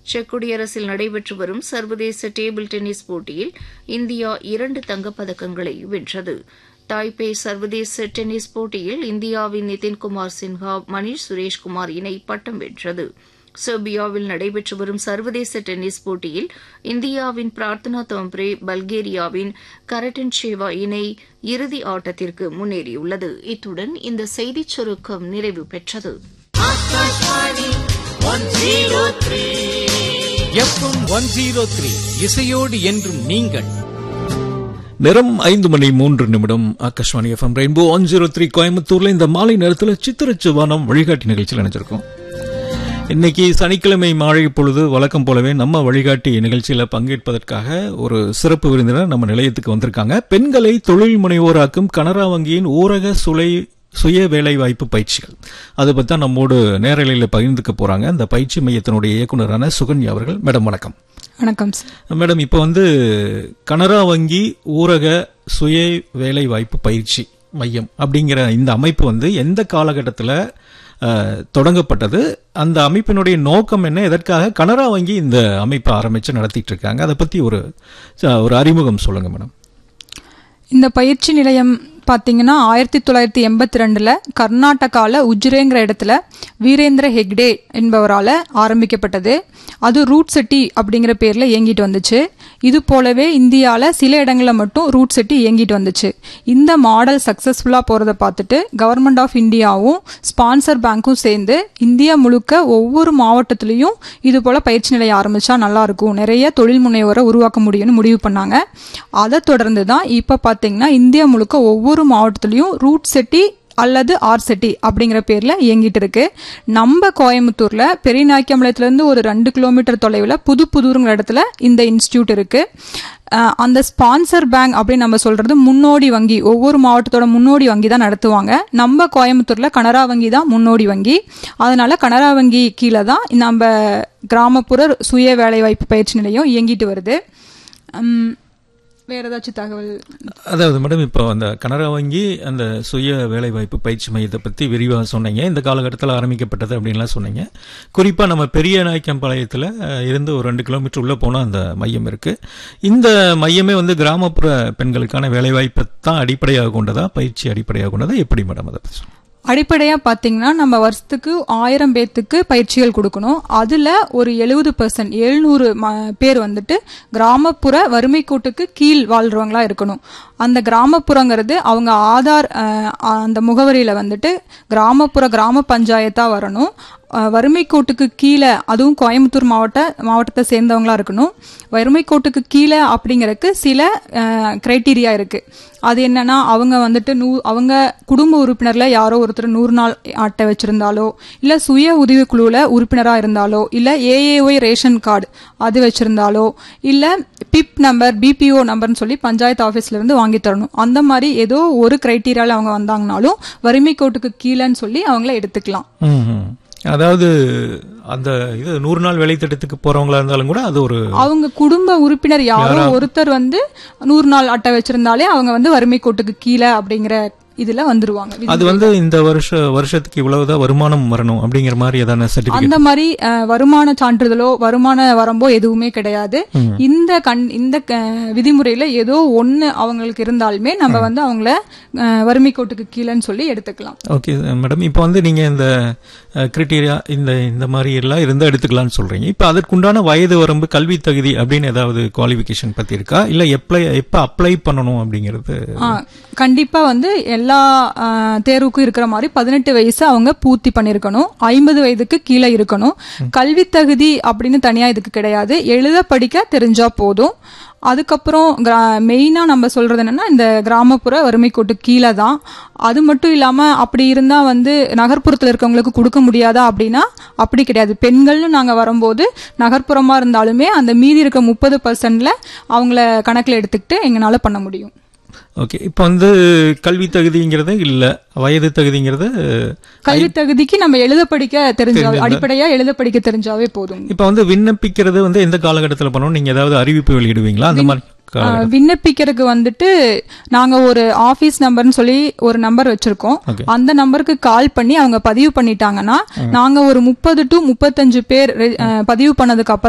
check குடியரசில் நடைபெற்று வரும் சர்வதேச டேபிள் டென்னிஸ் போட்டியில் இந்தியா இரண்டு தங்கப்பதக்கங்களை வென்றது தாய்பே சர்வதேச டென்னிஸ் போட்டியில் இந்தியாவின் நிதின்குமார் சின்ஹா மணீஷ் சுரேஷ்குமார் இணை பட்டம் வென்றது செர்பியாவில் நடைபெற்று வரும் சர்வதேச டென்னிஸ் போட்டியில் இந்தியாவின் பிரார்த்தனா தோம்ப்ரே பல்கேரியாவின் கரட்டன் ஷேவா இணை இறுதி ஆட்டத்திற்கு முன்னேறியுள்ளது இத்துடன் இந்த செய்திச் சுருக்கம் நிறைவு பெற்றது எஃப்எம் ஒன் ஜீரோ த்ரீ இசையோடு என்றும் நீங்கள் நிறம் ஐந்து மணி மூன்று நிமிடம் Akashvani FM rainbow one zero three கோயம்புத்தூர்ல இந்த மாலை நேரத்தில் சித்திரச்சுவானம் வழிகாட்டி நிகழ்ச்சியில் நினைச்சிருக்கோம் இன்னைக்கு சனிக்கிழமை மாலை பொழுது வழக்கம் போலவே நம்ம வழிகாட்டி நிகழ்ச்சியில பங்கேற்பதற்காக ஒரு சிறப்பு விருந்தினர் நம்ம நிலையத்துக்கு வந்திருக்காங்க பெண்களை தொழில் முனைவோராக்கும் கனரா வங்கியின் ஊரக சுலை சுய வேலை வாய்ப்பு பயிற்சிகள் அதை பத்தி தான் நம்மோடு நேரலையில் பகிர்ந்துக்க போறாங்க அந்த பயிற்சி மையத்தினுடைய இயக்குனரான சுகன்யா அவர்கள் மேடம் வணக்கம் வணக்கம் சார் மேடம் இப்போ வந்து கனரா வங்கி ஊரக சுய வேலை வாய்ப்பு பயிற்சி மையம் அப்படிங்கிற இந்த அமைப்பு வந்து எந்த காலகட்டத்தில் தொடங்கப்பட்டது அந்த அமைப்பினுடைய நோக்கம் என்ன எதற்காக கனரா வங்கி இந்த அமைப்பை ஆரம்பித்து நடத்திட்டு இருக்காங்க அதை பற்றி ஒரு ஒரு அறிமுகம் சொல்லுங்க மேடம் இந்த பயிற்சி நிலையம் பார்த்தீங்கன்னா ஆயிரத்தி தொள்ளாயிரத்தி எண்பத்தி ரெண்டில் கர்நாடகாவில் உஜ்ரேங்கிற இடத்துல வீரேந்திர ஹெக்டே என்பவரால் ஆரம்பிக்கப்பட்டது அது ரூட் சிட்டி அப்படிங்கிற பேரில் இயங்கிட்டு வந்துச்சு இது போலவே இந்தியாவில் சில இடங்களில் மட்டும் ரூட் சிட்டி இயங்கிட்டு வந்துச்சு இந்த மாடல் சக்ஸஸ்ஃபுல்லாக போகிறத பார்த்துட்டு கவர்மெண்ட் ஆஃப் இந்தியாவும் ஸ்பான்சர் பேங்க்கும் சேர்ந்து இந்தியா முழுக்க ஒவ்வொரு மாவட்டத்திலையும் இது போல் பயிற்சி நிலையம் ஆரம்பித்தா நல்லாயிருக்கும் நிறைய தொழில் முனைவோரை உருவாக்க முடியும்னு முடிவு பண்ணாங்க அதை தொடர்ந்து தான் இப்போ பார்த்தீங்கன்னா இந்தியா முழுக்க ஒவ்வொரு மாவட்டத்திலையும் ரூட் செட்டி அல்லது ஆர் செட்டி அப்படிங்கிற பேர்ல இயங்கிட்டு இருக்கு நம்ம கோயம்புத்தூர்ல பெரியநாய்க்கம்பலத்திலிருந்து ஒரு ரெண்டு கிலோமீட்டர் தொலைவில் புது புதூருங்கிற இடத்துல இந்த இன்ஸ்டியூட் இருக்கு அந்த ஸ்பான்சர் பேங்க் அப்படின்னு நம்ம சொல்றது முன்னோடி வங்கி ஒவ்வொரு மாவட்டத்தோட முன்னோடி வங்கி தான் நடத்துவாங்க நம்ம கோயம்புத்தூர்ல கனரா வங்கி தான் முன்னோடி வங்கி அதனால கனரா வங்கி கீழே தான் நம்ம கிராமப்புற சுய வேலைவாய்ப்பு பயிற்சி நிலையம் இயங்கிட்டு வருது வேற ஏதாச்சும் தகவல் அதாவது மேடம் இப்போ அந்த கனரா வங்கி அந்த சுய வேலைவாய்ப்பு பயிற்சி மையத்தை பற்றி விரிவாக சொன்னீங்க இந்த காலகட்டத்தில் ஆரம்பிக்கப்பட்டது அப்படின்லாம் சொன்னீங்க குறிப்பாக நம்ம பெரிய நாய்க்கம்பாளையத்தில் இருந்து ஒரு ரெண்டு கிலோமீட்டர் உள்ளே போனால் அந்த மையம் இருக்குது இந்த மையமே வந்து கிராமப்புற பெண்களுக்கான வேலைவாய்ப்பை தான் அடிப்படையாக கொண்டதா பயிற்சி அடிப்படையாக கொண்டதா எப்படி மேடம் அதை பற்றி அடிப்படையாக பார்த்தீங்கன்னா நம்ம வருஷத்துக்கு ஆயிரம் பேர்த்துக்கு பயிற்சிகள் கொடுக்கணும் அதில் ஒரு எழுபது பர்சன்ட் எழுநூறு பேர் வந்துட்டு கிராமப்புற வறுமை கோட்டுக்கு கீழ் வாழ்றவங்களா இருக்கணும் அந்த கிராமப்புறங்கிறது அவங்க ஆதார் அந்த முகவரியில் வந்துட்டு கிராமப்புற கிராம பஞ்சாயத்தாக வரணும் வறுமை கோட்டுக்கு கீழே அதுவும் கோயம்புத்தூர் மாவட்ட மாவட்டத்தை சேர்ந்தவங்களா இருக்கணும் வறுமை கோட்டுக்கு கீழே அப்படிங்கறதுக்கு சில கிரைட்டீரியா இருக்கு அது என்னன்னா அவங்க வந்துட்டு நூ அவங்க குடும்ப உறுப்பினர்ல யாரோ ஒருத்தர் நூறு நாள் அட்டை வச்சிருந்தாலோ இல்ல சுய உதவி குழுல உறுப்பினரா இருந்தாலோ இல்ல ஏஏஒய் ரேஷன் கார்டு அது வச்சிருந்தாலோ இல்ல பிப் நம்பர் பிபிஓ நம்பர்னு சொல்லி பஞ்சாயத்து ஆஃபீஸ்ல இருந்து வாங்கி தரணும் அந்த மாதிரி ஏதோ ஒரு கிரைட்டீரியால அவங்க வந்தாங்கனாலும் வறுமை கோட்டுக்கு கீழேன்னு சொல்லி அவங்கள எடுத்துக்கலாம் அதாவது அந்த இது நூறு நாள் வேலை திட்டத்துக்கு போறவங்களா இருந்தாலும் கூட அது ஒரு அவங்க குடும்ப உறுப்பினர் யாரோ ஒருத்தர் வந்து நூறு நாள் அட்டை வச்சிருந்தாலே அவங்க வந்து வறுமை கோட்டுக்கு கீழே அப்படிங்கிற இதுல வந்துருவாங்க அது வந்து இந்த வருஷ வருஷத்துக்கு இவ்வளவுதான் வருமானம் வரணும் அப்படிங்கிற மாதிரி ஏதான சர்டிபிகேட் அந்த மாதிரி வருமான சான்றிதழோ வருமான வரம்போ எதுவுமே கிடையாது இந்த கண் இந்த விதிமுறையில ஏதோ ஒண்ணு அவங்களுக்கு இருந்தாலுமே நம்ம வந்து அவங்கள வறுமை கோட்டுக்கு கீழேன்னு சொல்லி எடுத்துக்கலாம் ஓகே மேடம் இப்போ வந்து நீங்க இந்த கிரிட்டீரியா இந்த இந்த மாதிரி எல்லாம் இருந்தா எடுத்துக்கலாம்னு சொல்றீங்க இப்போ அதற்குண்டான வயது வரம்பு கல்வி தகுதி அப்படின்னு ஏதாவது குவாலிபிகேஷன் பத்தி இருக்கா இல்ல எப்ளை எப்ப அப்ளை பண்ணணும் அப்படிங்கிறது கண்டிப்பா வந்து எல்லா தேர்வுக்கும் இருக்கிற மாதிரி பதினெட்டு வயசு அவங்க பூர்த்தி பண்ணிருக்கணும் ஐம்பது வயதுக்கு கீழே இருக்கணும் கல்வி தகுதி அப்படின்னு தனியா இதுக்கு கிடையாது எழுத படிக்க தெரிஞ்சா போதும் அதுக்கப்புறம் மெயினா நம்ம சொல்றது என்னன்னா இந்த கிராமப்புற வறுமை கோட்டு கீழே தான் அது மட்டும் இல்லாம அப்படி இருந்தா வந்து நகர்ப்புறத்துல இருக்கவங்களுக்கு கொடுக்க முடியாதா அப்படின்னா அப்படி கிடையாது பெண்கள்னு நாங்க வரும்போது நகர்ப்புறமா இருந்தாலுமே அந்த மீதி இருக்க முப்பது பர்சன்ட்ல அவங்கள கணக்குல எடுத்துக்கிட்டு எங்களால பண்ண முடியும் ஓகே இப்போ வந்து கல்வி தகுதிங்கிறது இல்ல வயது தகுதிங்கிறது கல்வி தகுதிக்கு நம்ம எழுத படிக்க தெரிஞ்சா அடிப்படையா எழுத படிக்க தெரிஞ்சாவே போதும் இப்போ வந்து விண்ணப்பிக்கிறது வந்து எந்த காலகட்டத்தில் பண்ணணும் நீங்க ஏதாவது அறிவிப்பு வெளியிடுவீங்களா அந்த மாதிரி விண்ணப்பிக்கிறதுக்கு வந்துட்டு நாங்க ஒரு ஆபீஸ் நம்பர்னு சொல்லி ஒரு நம்பர் வச்சிருக்கோம் அந்த நம்பருக்கு கால் பண்ணி அவங்க பதிவு பண்ணிட்டாங்கன்னா நாங்க ஒரு முப்பது டு முப்பத்தஞ்சு பேர் பதிவு பண்ணதுக்கு அப்புறம்